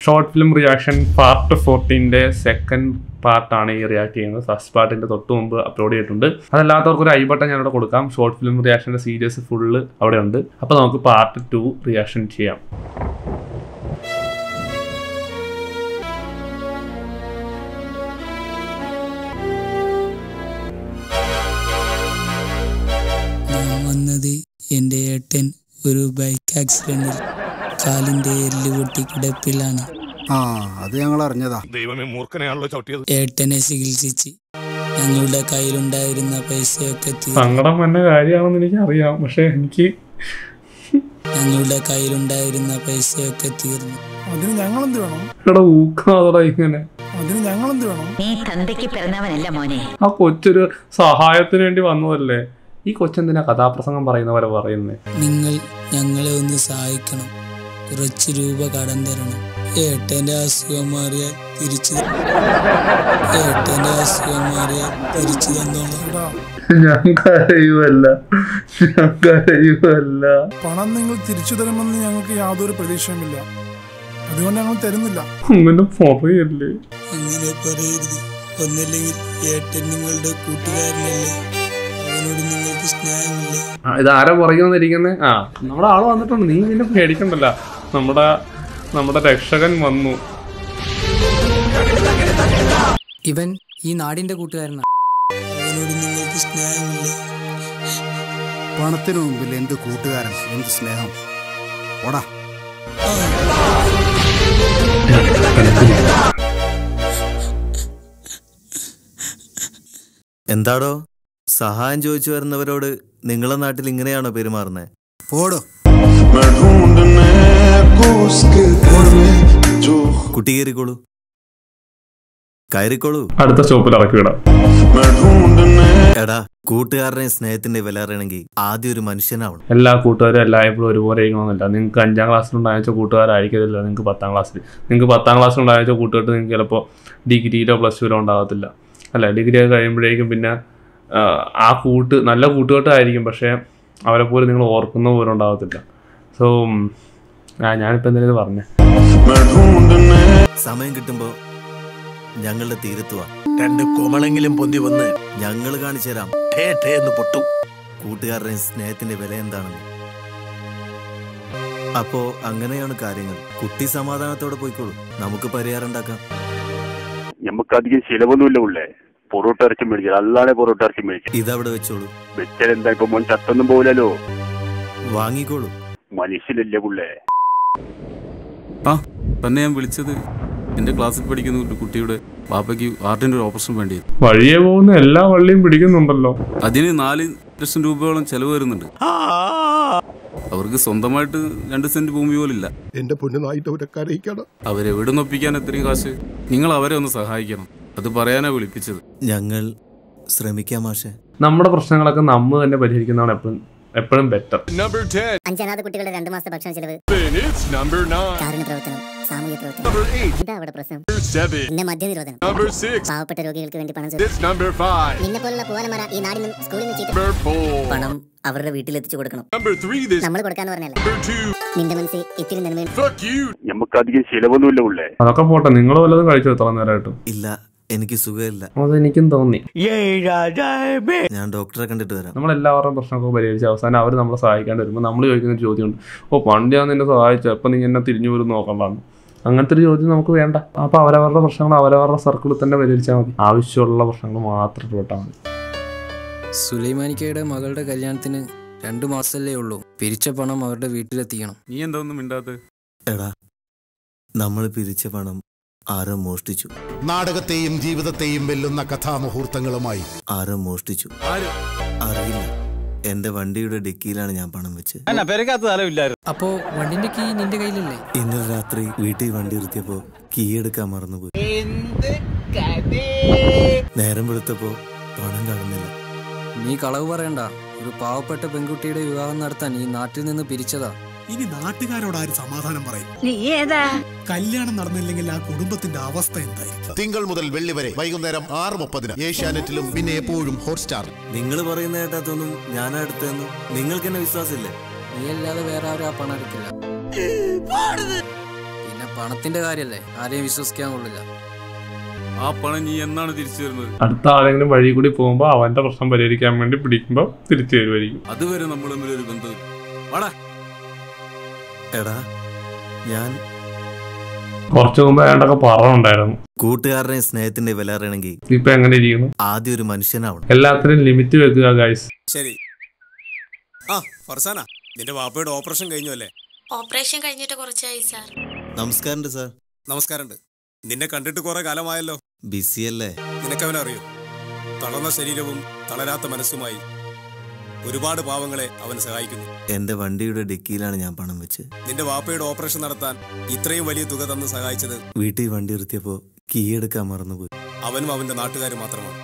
short film reaction part ഫോർട്ടീൻ്റെ second പാർട്ടാണ് ഈ റിയാക്ട് ചെയ്യുന്നത് ഫസ്റ്റ് പാർട്ടിൻ്റെ തൊട്ട് മുമ്പ് അപ്ലോഡ് ചെയ്തിട്ടുണ്ട് അതല്ലാത്തവർക്ക് ഒരു ഐ ബട്ടൺ ഞാനിവിടെ കൊടുക്കാം ഷോർട്ട് ഫിലിം റിയാക്ഷൻ്റെ സീരീസ് ഫുള്ള് അവിടെ ഉണ്ട് അപ്പോൾ നമുക്ക് പാർട്ട് ടു റിയാക്ഷൻ ചെയ്യാം ഞാൻ വന്നത് എൻ്റെ ഏട്ടൻ ഒരു ബൈക്ക് ആക്സിഡന്റിൽ കാലിൻ്റെ എല്ല് പൊട്ടി കിടപ്പിലാണ് ആ അത് ഞങ്ങൾ അറിഞ്ഞതാ ഏട്ടനെ ചികിത്സിച്ച് ഞങ്ങളുടെ കയ്യിലുണ്ടായിരുന്ന പൈസയൊക്കെ തീർന്നു സങ്കടം വന്ന കാര്യമാണെന്ന് എനിക്ക് അറിയാം പക്ഷേ എനിക്ക് ഞങ്ങളുടെ കയ്യിലുണ്ടായിരുന്ന പൈസയൊക്കെ തീർന്നു അതിന് ഞങ്ങളെന്ത് വേണം ഇവിടെ ഊക്കാതോടെ ഇങ്ങനെ അതിന് ഞങ്ങളെന്ത് വേണം നീ തന്തയ്ക്ക് പിറന്നവനല്ല മോനെ ആ കൊച്ചൊരു സഹായത്തിന് വേണ്ടി വന്നതല്ലേ ഈ കൊച്ചെന്തിനാ കഥാപ്രസംഗം പറയുന്ന പോലെ പറയുന്നത് നിങ്ങൾ ഞങ്ങളെ ഒന്ന് സഹായിക്കണം കുറച്ച് രൂപ കടം തരണം ഏട്ടൻ്റെ അസുഖം മാറിയാൽ തിരിച്ചു ത- ഏട്ടൻ്റെ അസുഖം മാറിയാൽ തിരിച്ചു തന്നോളാം എടാ ഞാൻ കരയുമല്ല ഞാൻ കരയുമല്ല പണം നിങ്ങൾ തിരിച്ചു തരുമെന്ന് ഞങ്ങൾക്ക് യാതൊരു പ്രതീക്ഷയുമില്ല അതുകൊണ്ട് ഞങ്ങൾ തരുന്നില്ല അങ്ങനെ പറയല്ലേ അങ്ങനെ പറയരുത് ഒന്നല്ലെങ്കിൽ ഏട്ടൻ നിങ്ങളുടെ കൂട്ടുകാരനല്ലേ അവനോട് നിങ്ങൾക്ക് സ്നേഹമില്ലേ ആ, ഇത് ആരാ പറയുന്നിരിക്കുന്നേ ആ നമ്മുടെ ആള് വന്നിട്ടുണ്ട് നീ നിന്നെ പേടിക്കണ്ടല്ല നമ്മുടെ നമ്മുടെ രക്ഷകൻ വന്നു ഇവൻ ഈ നാടിന്റെ കൂട്ടുകാരനാണ് അവനോട് നിങ്ങൾക്ക് സ്നേഹമില്ലേ പണത്തിനു മുമ്പിൽ എന്ത് കൂട്ടുകാരൻ എന്ത് സ്നേഹം ഓടാ എന്താടോ സഹായം ചോദിച്ചു വരുന്നവരോട് നിങ്ങളെ നാട്ടിൽ ഇങ്ങനെയാണോ പെരുമാറുന്നത് പോടോ കുട്ടി കയറിക്കോളൂ കയറിക്കോളൂ അടുത്ത സ്റ്റോപ്പിൽ ഇറക്കി വിടാം എടാ കൂട്ടുകാരനെ സ്നേഹത്തിന്റെ വില അറിയണമെങ്കിൽ ആദ്യം ഒരു മനുഷ്യനാവണം എല്ലാ കൂട്ടുകാരും എല്ലായ്പ്പോഴും ഒരുപോലെ ഇരിക്കണമെന്നില്ല നിങ്ങൾക്ക് അഞ്ചാം ക്ലാസ്സിലുണ്ടായ കൂട്ടുകാരായിരിക്കത്തില്ല നിങ്ങൾക്ക് പത്താം ക്ലാസ്സിൽ നിങ്ങൾക്ക് പത്താം ക്ലാസ്സിലുണ്ടായ കൂട്ടുകാർ നിങ്ങൾക്ക് ചിലപ്പോൾ ഡിഗ്രിയിലോ പ്ലസ് ടുവിലോ ഉണ്ടാകത്തില്ല അല്ല ഡിഗ്രി ഒക്കെ കഴിയുമ്പോഴേക്കും പിന്നെ ആ, ആ കൂട്ട് നല്ല കൂട്ടുകെട്ടായിരിക്കും പക്ഷേ അവരെ പോലും നിങ്ങൾ ഓർക്കുന്ന പോലും ഉണ്ടാകത്തില്ല സോ ആ ഞാനിപ്പോൾ എന്തെങ്കിലും പറഞ്ഞേ സമയം കിട്ടുമ്പോ ഞങ്ങളുടെ തീരത്തുവാ രണ്ട് കോമളെങ്കിലും പൊന്തി വന്ന് ഞങ്ങൾ കാണിച്ചു തരാം ടേ ടേ എന്ന് പൊട്ടും കൂട്ടുകാരനെ സ്നേഹത്തിന്റെ വില എന്താണെന്ന് അപ്പോ അങ്ങനെയാണ് കാര്യങ്ങൾ കുട്ടി സമാധാനത്തോടെ പോയിക്കോളൂ നമുക്ക് പരിഹാരം ഉണ്ടാക്കാം നമുക്ക് അധികം ചിലവൊന്നുമില്ല ഉള്ളേ പൊറോട്ട ഇറച്ചി മേടിക്കാം അല്ലാതെ പൊറോട്ട ഇറച്ചി മേടിക്കാം ഇതവിടെ വെച്ചോളൂ വെച്ചാൽ എന്താ ഇപ്പൊ മോൻ ചത്തൊന്നും പോകില്ലല്ലോ വാങ്ങിക്കോളൂ മനുഷ്യനല്ലേ പുള്ളേ ആ തന്നെ ഞാൻ വിളിച്ചത് എൻ്റെ ക്ലാസ്സിൽ പഠിക്കുന്ന ഒരു കുട്ടിയുടെ പാപ്പയ്ക്ക് ഹാർട്ടിൻ്റെ ഒരു ഓപ്പറേഷൻ വേണ്ടി വഴിയെ പോകുന്ന എല്ലാ വള്ളിയും പിടിക്കുന്നുണ്ടല്ലോ അതിന് നാല് ലക്ഷം രൂപയോളം ചെലവ് വരുന്നുണ്ട് അവർക്ക് സ്വന്തമായിട്ട് രണ്ട് സെന്റ് ഭൂമി പോലില്ല എന്റെ പൊന്നുനായിട്ട് അവരെ കരയിക്കണം അവരെവിടെ നിന്ന് ഒപ്പിക്കാൻ എത്രയും കാശ് നിങ്ങൾ അവരെ ഒന്ന് സഹായിക്കണം അത് പറയാനാ വിളിപ്പിച്ചത് ഞങ്ങൾ ശ്രമിക്കാം മാഷെ നമ്മുടെ പ്രശ്നങ്ങളൊക്കെ നമ്മൾ തന്നെ പരിഹരിക്കുന്നതാണ് എപ്പോഴും എപ്പോഴും ബെറ്റർ അഞ്ചനാഥ കുട്ടികളുടെ രണ്ട് മാസത്തെ ഭക്ഷണ ചെലവ് കാരുണ്യ പ്രവർത്തനം സാമൂഹ്യ പ്രവർത്തനം എന്താ അവിടെ പ്രശ്നം പിന്നെ മദ്യനിരോധനം പാവപ്പെട്ട രോഗികൾക്ക് വേണ്ടി പണം നിന്നെ പോലുള്ള പൂവാലന്മാര ഈ നാടിൽ നിന്നും സ്കൂളിൽ നിന്ന് ചീത്ത പണം അവരുടെ വീട്ടിലെത്തിച്ചു കൊടുക്കണം നമ്മൾ കൊടുക്കാന്ന് പറഞ്ഞല്ലേ നിന്റെ മനസ്സിൽ ഇത്തിരി നന്മയും നമുക്ക് അധികം ചിലവൊന്നുമില്ല ഉള്ളേ അതൊക്കെ പോട്ടെ നിങ്ങൾ വല്ലതും കഴിച്ചു എത്ര നേരമായിട്ട് ഇല്ല എനിക്ക് സുഖമില്ല അതെനിക്കും തോന്നി ഞാൻ ഡോക്ടറെ കണ്ടിട്ട് വരാം നമ്മളെല്ലാവരുടെയും പ്രശ്നമൊക്കെ പരിഹരിച്ച് അവസാനം അവർ നമ്മളെ സഹായിക്കാണ്ട് വരുമ്പോൾ നമ്മൾ ചോദിക്കുന്ന ഒരു ചോദ്യമുണ്ട് ഓ പണ്ട് ഞാൻ നിന്നെ സഹായിച്ചു അപ്പം നീ എന്നെ തിരിഞ്ഞു പോലും നോക്കണ്ടാന്ന് അങ്ങനത്തെ ഒരു ചോദ്യം നമുക്ക് വേണ്ട അപ്പോൾ അവരവരുടെ പ്രശ്നങ്ങൾ അവരവരുടെ സർക്കിളിൽ തന്നെ പരിഹരിച്ചാൽ മതി ആവശ്യമുള്ള പ്രശ്നങ്ങൾ മാത്രം ഇടപെട്ടാൽ മതി സുലൈമാനിക്കയുടെ മകളുടെ കല്യാണത്തിന് രണ്ടു മാസമല്ലേ ഉള്ളൂ പിരിച്ച പണം അവരുടെ വീട്ടിലെത്തിക്കണം നീ എന്താ ഒന്നും മിണ്ടാത്ത എടാ നമ്മൾ പിരിച്ച പണം ആരോ മോഷ്ടിച്ചു നാടകത്തെയും ജീവിതത്തെയും വെല്ലുന്ന കഥാമുഹൂർത്തങ്ങളുമായി ആരോ മോഷ്ടിച്ചു അറിയില്ല എന്റെ വണ്ടിയുടെ ഡിക്കിയിലാണ് ഞാൻ പണം വെച്ച് അപ്പോ വണ്ടിന്റെ കീ നിന്റെ കയ്യിലല്ലേ ഇന്നലെ രാത്രി വീട്ടിൽ വണ്ടി നിർത്തിയപ്പോ കീ എടുക്കാൻ മറന്നുപോയി നേരം വെളുത്തപ്പോ പണം കാണുന്നില്ല നീ കളവ് പറയണ്ട ഒരു പാവപ്പെട്ട പെൺകുട്ടിയുടെ വിവാഹം നടത്താൻ ഈ നാട്ടിൽ നിന്ന് പിരിച്ചതാ ഇനി നാട്ടുകാരോട് ആര് സമാധാനം പറയും നീ ഏതാ കല്യാണം നടന്നില്ലെങ്കിൽ ആ കുടുംബത്തിന്റെ അവസ്ഥ എന്തായിരിക്കും തിങ്കൾ മുതൽ വെള്ളി വരെ വൈകുന്നേരം ആറ് മുപ്പതിന് ഏഷ്യാനെറ്റിലും പിന്നെ എപ്പോഴും ഹോട്ട്സ്റ്റാർ നിങ്ങൾ പറയുന്ന കേട്ടാത്തൊന്നും ഞാനാ എടുത്തെന്ന് നിങ്ങൾക്ക് എന്നെ വിശ്വാസമില്ലേ നീ അല്ലാതെ വേറെ ആരും ആ പണം എടുക്കില്ല പിന്നെ പണത്തിന്റെ കാര്യല്ലേ ആരെയും വിശ്വസിക്കാൻ കൊള്ളില്ല ആ പണം നീ എന്നാണ് തിരിച്ചു തരുന്നത് അടുത്ത ആരെങ്കിലും വഴി കൂടി പോകുമ്പോൾ അവന്റെ പ്രശ്നം പരിഹരിക്കാൻ വേണ്ടി പിടിക്കുമ്പോൾ തിരിച്ചു തരുമായിരിക്കും അതുവരെ നമ്മൾ തമ്മിൽ ഒരു ബന്ധമില്ല വാടാ എടാ ഞാൻ കുറച്ചു മുമ്പ് ഏണ്ടൊക്കെ പറഞ്ഞുണ്ടായിരുന്നു കൂട്ടുകാരനെ സ്നേഹത്തിന്റെ വില അറിയണമെങ്കിൽ ഇപ്പൊ എങ്ങനെ ഇരിക്കുന്നു ആദ്യം ഒരു മനുഷ്യനാവണം എല്ലാത്തിനും ലിമിറ്റ് വെക്കുക ഗൈസ് ശരി ആ ഫർസാന നിന്റെ വാപ്പയുടെ ഓപ്പറേഷൻ കഴിഞ്ഞു അല്ലേ ഓപ്പറേഷൻ കഴിഞ്ഞിട്ട് കുറച്ചായി സാർ നമസ്കാരമുണ്ട് സാർ നമസ്കാരമുണ്ട് നിന്നെ കണ്ടിട്ട് കുറെ കാലമായല്ലോ ബിസിയല്ലേ നിനക്കവനെ അറിയോ തളർന്ന ശരീരവും തളരാത്ത മനസ്സുമായി ഒരുപാട് പാവങ്ങളെ അവൻ സഹായിക്കുന്നു എന്റെ വണ്ടിയുടെ ഡിക്കിയിലാണ് ഞാൻ പണം വെച്ച് നിന്റെ വാപ്പയുടെ ഓപ്പറേഷൻ നടത്താൻ ഇത്രയും വലിയ തുക തന്ന് സഹായിച്ചത് വീട്ടിൽ വണ്ടി നിർത്തിയപ്പോ കീ എടുക്കാൻ മറന്നുപോയി അവനും അവന്റെ നാട്ടുകാരും മാത്രമാണ്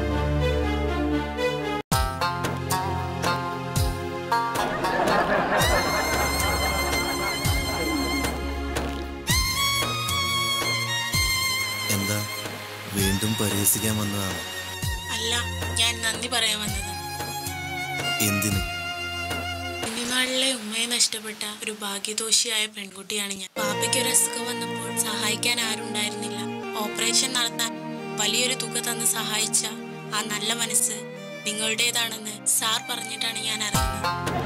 എന്താ വീണ്ടും പരിഹസിക്കാൻ വന്നതാണ് അല്ല ഞാൻ നന്ദി പറയാൻ വന്നത് എന്തിന് കുഞ്ഞുനാളിലെ ഉമ്മയെ നഷ്ടപ്പെട്ട ഒരു ഭാഗ്യദോഷിയായ പെൺകുട്ടിയാണ് ഞാൻ പാപ്പയ്ക്ക് ഒരു അസുഖം വന്നപ്പോൾ സഹായിക്കാൻ ആരും ഉണ്ടായിരുന്നില്ല ഓപ്പറേഷൻ നടത്താൻ വലിയൊരു തുക തന്ന് സഹായിച്ച ആ നല്ല മനസ്സ് നിങ്ങളുടേതാണെന്ന് സാർ പറഞ്ഞിട്ടാണ് ഞാൻ അറിയുന്നത്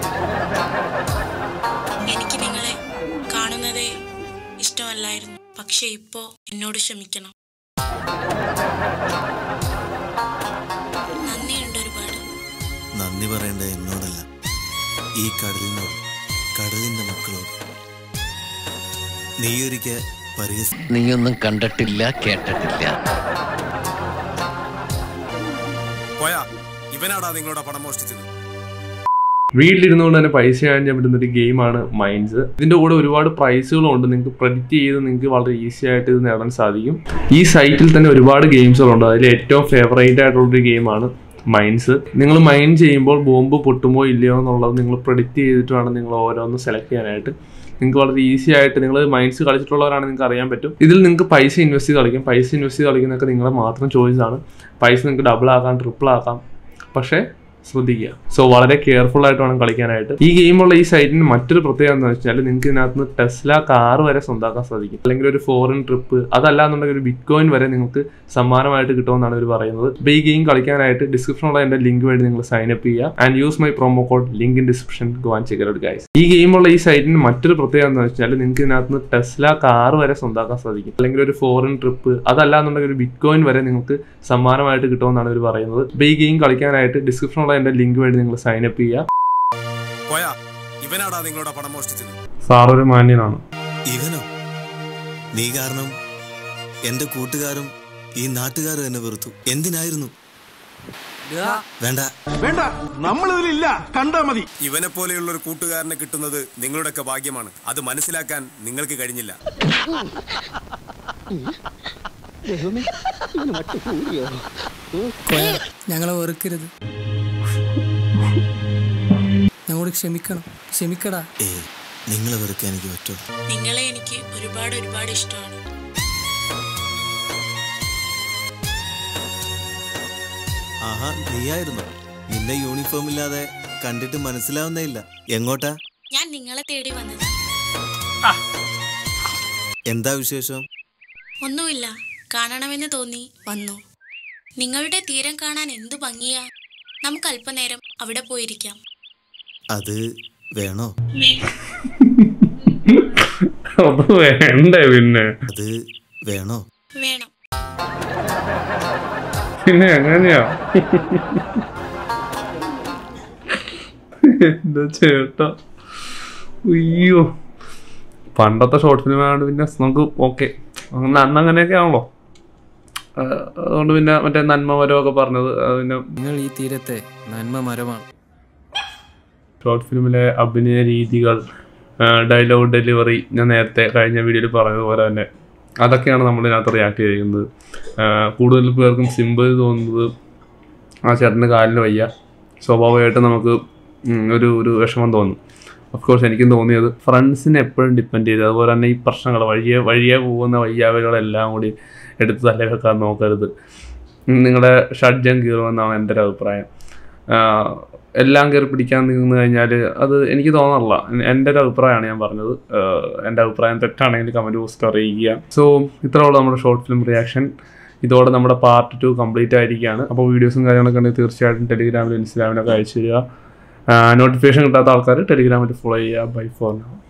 എനിക്ക് നിങ്ങളെ കാണുന്നതേ ഇഷ്ടമല്ലായിരുന്നു പക്ഷെ ഇപ്പോ എന്നോട് ക്ഷമിക്കണം നന്ദിയുണ്ട് ഒരുപാട് നന്ദി പറയേണ്ട എന്നോടല്ല ഈ കടലിനോട് കടലിന്റെ മക്കളോട് നീയൊരിക്കൽ പരിഹസി നീയൊന്നും കണ്ടിട്ടില്ല കേട്ടിട്ടില്ല പോയാ ഇവനാടാ നിങ്ങളുടെ പണം മോഷ്ടിച്ചത് വീട്ടിലിരുന്നുകൊണ്ട് തന്നെ പൈസ കാണിക്കാൻ പറ്റുന്ന ഒരു ഗെയിമാണ് മൈൻഡ്സ് ഇതിന്റെ കൂടെ ഒരുപാട് പ്രൈസുകളും ഉണ്ട് നിങ്ങൾക്ക് പ്രഡിക്റ്റ് ചെയ്ത് നിങ്ങൾക്ക് വളരെ ഈസി ആയിട്ട് ഇത് നേടാൻ സാധിക്കും ഈ സൈറ്റിൽ തന്നെ ഒരുപാട് ഗെയിംസുകളുണ്ട് അതിൽ ഏറ്റവും ഫേവറേറ്റ് ആയിട്ടുള്ള ഒരു ഗെയിമാണ് മൈൻഡ്സ് നിങ്ങൾ മൈൻഡ് ചെയ്യുമ്പോൾ ബോംബ് പൊട്ടുമോ ഇല്ലയോ എന്നുള്ളത് നിങ്ങൾ പ്രഡിക്റ്റ് ചെയ്തിട്ട് വേണം നിങ്ങൾ ഓരോന്ന് സെലക്ട് ചെയ്യാനായിട്ട് നിങ്ങൾക്ക് വളരെ ഈസി ആയിട്ട് നിങ്ങൾ മൈൻഡ്സ് കളിച്ചിട്ടുള്ളവരാണ് നിങ്ങൾക്ക് അറിയാൻ പറ്റും ഇതിൽ നിങ്ങൾക്ക് പൈസ ഇൻവെസ്റ്റ് ചെയ്ത് കളിക്കാം പൈസ ഇൻവെസ്റ്റ് ചെയ്ത് കളിക്കുന്നതൊക്കെ നിങ്ങളെ മാത്രം ചോയ്സ് ആണ് പൈസ നിങ്ങൾക്ക് ഡബിൾ ആക്കാം ട്രിപ്പിൾ ആക്കാം പക്ഷേ ശ്രദ്ധിക്കുക സോ വളരെ കെയർഫുൾ ആയിട്ട് വേണം കളിക്കാനായിട്ട് ഈ ഗെയിമുള്ള ഈ സൈറ്റിന് മറ്റൊരു പ്രത്യേകത എന്ന് വെച്ചാൽ നിങ്ങൾക്ക് ഇതിനകത്ത് നിന്ന് ടെസ്ല കാർ വരെ സ്വന്തമാക്കാൻ സാധിക്കും അല്ലെങ്കിൽ ഒരു ഫോറിൻ ട്രിപ്പ് അതല്ലാന്നുണ്ടെങ്കിൽ ഒരു ബിറ്റ് കോയിൻ വരെ നിങ്ങൾക്ക് സമ്മാനമായിട്ട് കിട്ടുമെന്നാണ് ഇവർ പറയുന്നത് അപ്പോൾ ഈ ഗെയിം കളിക്കാനായിട്ട് ഡിസ്ക്രിപ്ഷനുള്ള എൻ്റെ ലിങ്ക് വഴി നിങ്ങൾ സൈൻ അപ്പ് ചെയ്യുക and use my promo code link in description go and check out guys ഈ ഗെയിമുള്ള ഈ സൈറ്റിന് മറ്റൊരു പ്രത്യേകത എന്ന് വെച്ചാൽ നിങ്ങൾക്ക് ഇതിനകത്ത് നിന്ന് ടെസ്ല കാർ വരെ സ്വന്തമാക്കാൻ സാധിക്കും അല്ലെങ്കിൽ ഒരു ഫോറിൻ ട്രിപ്പ് അതല്ലാന്നുണ്ടെങ്കിൽ ഒരു ബിറ്റ് കോയിൻ വരെ നിങ്ങൾക്ക് സമ്മാനമായിട്ട് കിട്ടുമെന്നാണ് ഇവർ പറയുന്നത് അപ്പോൾ ഈ ഗെയിം കളിക്കാനായിട്ട് ഡിസ്ക്രിപ്ഷനുള്ള എൻ്റെ ലിങ്ക് വഴി നിങ്ങൾ സൈൻ അപ്പ് ചെയ്യുക പോയാ ഇവനാടാ നിങ്ങളുടെ പണം മോഷ്ടിച്ചത് സാർ ഒരു മാന്യനാണ് ഇവനോ നീ കാരണം എന്റെ കൂട്ടുകാരും ഈ നാട്ടുകാരും എന്നെ വെറുത്തു എന്തിനായിരുന്നു വേണ്ട വേണ്ട നമ്മളിതിലില്ല കണ്ടാ മതി ഇവനെ പോലെയുള്ള ഒരു കൂട്ടുകാരനെ കിട്ടുന്നത് നിങ്ങളുടെയൊക്കെ ഭാഗ്യമാണ് അത് മനസ്സിലാക്കാൻ നിങ്ങൾക്ക് കഴിഞ്ഞില്ല കോയ ഞങ്ങളെ വെറുക്കരുത് ഞങ്ങളോട് ക്ഷമിക്കണം ക്ഷമിക്കടാ ഏ നിങ്ങളെ വെറുക്കാൻ എനിക്ക് പറ്റുമോ നിങ്ങളെ എനിക്ക് ഒരുപാട് ഒരുപാട് ഇഷ്ടമാണ് ആഹാ നീയായിരുന്നു നിന്നെ യൂണിഫോം ഇല്ലാതെ കണ്ടിട്ട് മനസ്സിലാവുന്നേ ഇല്ല എങ്ങോട്ടാ ഞാൻ നിങ്ങളെ തേടി വന്നത് എന്താ വിശേഷം ഒന്നുമില്ല കാണണമെന്ന് തോന്നി വന്നു നിങ്ങളുടെ തീരം കാണാൻ എന്തു ഭംഗിയാ നമുക്ക് അല്പനേരം അവിടെ പോയിരിക്കാം അത് വേണോ അത് വേണ്ടേ പിന്നെ അത് വേണോ വേണം പിന്നെ എങ്ങനെയാ എന്താ ചേട്ടാ അയ്യോ പണ്ടത്തെ ഷോർട്ട് ഫിലിം ആയതുകൊണ്ട് പിന്നെ നമുക്ക് ഓക്കെ അന്ന് അന്ന് അങ്ങനെയൊക്കെ ആണല്ലോ ആ, അതുകൊണ്ട് പിന്നെ മറ്റേ നന്മ മരമൊക്കെ പറഞ്ഞത് അത് പിന്നെ നിങ്ങൾ ഈ തീരത്തെ നന്മ മരമാണ് ഷോർട്ട് ഫിലിമിലെ അഭിനയ രീതികൾ ഡയലോഗ് ഡെലിവറി ഞാൻ നേരത്തെ കഴിഞ്ഞ വീഡിയോയിൽ പറഞ്ഞതുപോലെ തന്നെ അതൊക്കെയാണ് നമ്മൾ ഇതിനകത്ത് റിയാക്ട് ചെയ്തിരിക്കുന്നത് ആ, കൂടുതൽ പേർക്കും സിമ്പിൾ തോന്നുന്നത് ആ ചേട്ടൻ്റെ കാലിന് വയ്യ സ്വാഭാവികമായിട്ട് നമുക്ക് ഉം, ഒരു ഒരു വിഷമം തോന്നും ഓഫ് കോഴ്സ് എനിക്കും തോന്നിയത് ഫ്രണ്ട്സിനെ എപ്പോഴും ഡിപ്പെൻഡ് ചെയ്ത് അതുപോലെ തന്നെ ഈ പ്രശ്നങ്ങൾ വഴിയെ വഴിയെ പോകുന്ന വയ്യാവലുകളെല്ലാം കൂടി എടുത്ത് തല വെക്കാൻ നോക്കരുത് ഉം, നിങ്ങളുടെ ഷഡ്ജം കീറുമെന്നാണ് എൻ്റെ ഒരു അഭിപ്രായം എല്ലാം കയറി പിടിക്കാൻ നിന്ന് കഴിഞ്ഞാൽ അത് എനിക്ക് തോന്നാറില്ല എൻ- എൻ്റെ ഒരു അഭിപ്രായമാണ് ഞാൻ പറഞ്ഞത് ഏഹ് എൻ്റെ അഭിപ്രായം തെറ്റാണെങ്കിൽ കമൻറ്റ് ബോക്സിൽ അറിയിക്കുക സോ ഇത്ര ഉള്ളൂ നമ്മുടെ ഷോർട്ട് ഫിലിം റിയാക്ഷൻ ഇതോടെ നമ്മുടെ പാർട്ട് ടു കംപ്ലീറ്റ് ആയിരിക്കുകയാണ് അപ്പോൾ വീഡിയോസും കാര്യങ്ങളൊക്കെ ഉണ്ടെങ്കിൽ തീർച്ചയായിട്ടും ടെലിഗ്രാമിലും ഇൻസ്റ്റാഗ്രാമിലൊക്കെ അയച്ചു തരിക നോട്ടിഫിക്കേഷൻ കിട്ടാത്ത ആൾക്കാർ ടെലിഗ്രാമിൽ ഫോളോ ചെയ്യുക ബൈ ഫോർ